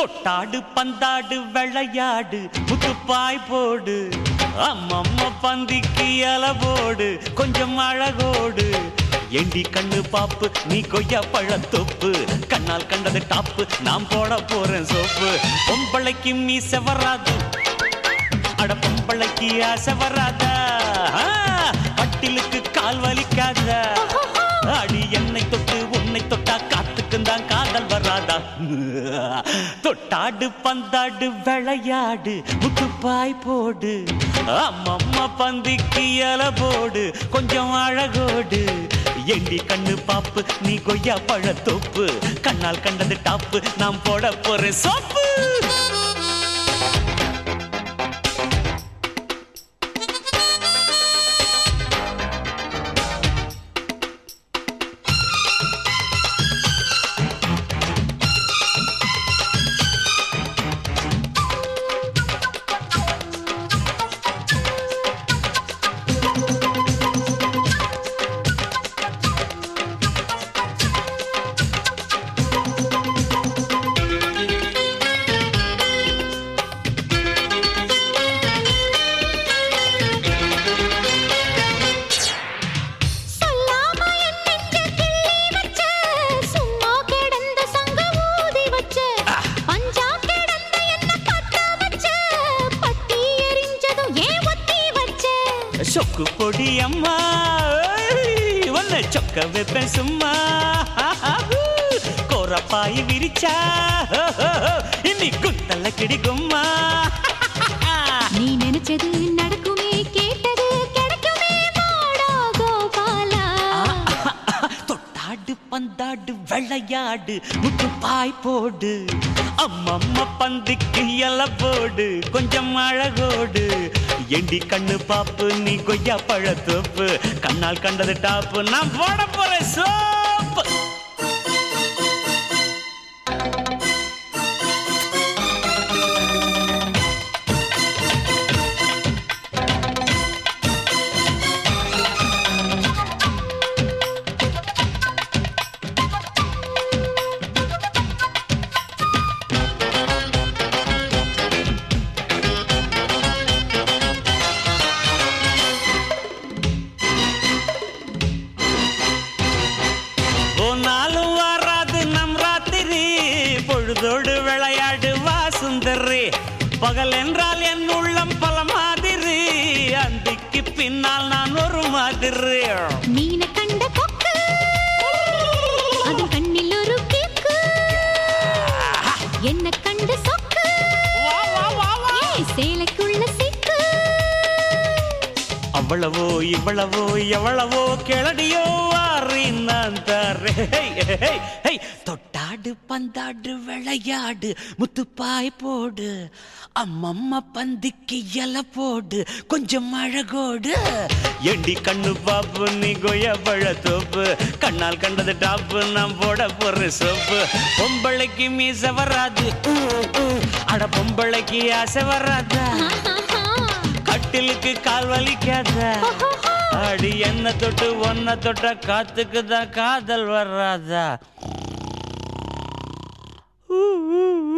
தொட்டாடு பந்தாடு விளையாடு முத்துப்பாய் போடு அம்மம்மா பந்திக்கு இல போடு கொஞ்சம் அழகோடு எண்டி கண்ணு பாப்பு நீ கொய்யா பழத்தொப்பு கண்ணால் கண்டது டாப்பு நான் போட போறேன் சோப்பு பொம்பளைக்கு மீச வராது அட பொம்பளைக்கு ஆசை வராதா ஆ, கட்டிலுக்கு கால் வலிக்காதா அடி என்னை தொட்டு உன்னை தொட்டா காத்துக்கும் தான் காதல் வராதா தொட்டாடு பந்தாடு விளையாடு முட்டுப்பாய் போடு அம்மம்மா பந்திக்கு இல போடு கொஞ்சம் அழகோடு எண்டி கண்ணு பாப்பு நீ கொய்யா பழத்தோப்பு கண்ணால் கண்டது டாப்பு நான் போட போறேன் சோப்பு சொல்லாம என் நெஞ்ச கிள்ளி வச்ச, சும்மா கிடந்த சங்க ஊதி வச்ச, பஞ்சா கிடந்த என்ன பத்த வச்ச, பத்தி எரிஞ்சதும் ஏன் ஒத்தி வச்ச? சொக்கு பொடி அம்மா ஏய், உன்னை சொக்க வைப்பேன் சும்மா கோரப்பாய் விரிச்சா இன்னி குத்தல கிடிக்கும்மா நீ நினைச்சது நடக்குமே கேட்டது கிடைக்குமே மாடா கோபாலா தொட்டாடு பந்தாடு விளையாடு முட்டு பாய் போடு அம்மம்மா பந்திக்கு இல போடு கொஞ்சம் அழகோடு எண்டி கண்ணு பாப்பு நீ கொய்யா பழத்தோப்பு கண்ணால் கண்டது டாப்பு நான் போட போறேன் சோப்பு போனாலும் வராது நம் ராத்திரி பொழுதோடு விளையாடு வா சுந்தரி பகல் என்றால் என் உள்ளம் பல மாதிரி அந்திக்கு பின்னால் நான் ஒரு மாதிரி மீனை கண்ட கொக்கு அதன் கண்ணில் ஒரு கேக்கு என்ன கண்டு சொக்கு வா, வா, வா, வா. ஏய், சேலைக்குள்ள சிக்கு அவ்வளவோ இவ்வளவோ எவ்வளவோ கிளடியோ வாரி நான் தாரே தொட்டாடு பந்தாடு விளையாடு முத்துப்பாய் போடு அம்மம்மா பந்திக்கு இல போடு கொஞ்சம் அழகோடு எண்டி கண்ணு பாப்பு நீ கொய்யா பழத்தோப்பு கண்ணால் கண்டது டாப்பு நான் போட போற சோப்பு பொம்பளைக்கு மீச வராது ஊ, ஊ. அட பொம்பளைக்கு ஆசை வராதா கட்டிலுக்கு கால் வலிக்காத அடி என்ன தொட்டு ஒன்ன தொட்ட காத்துக்கு தான் காதல் வராதா ஊ, ஊ, ஊ.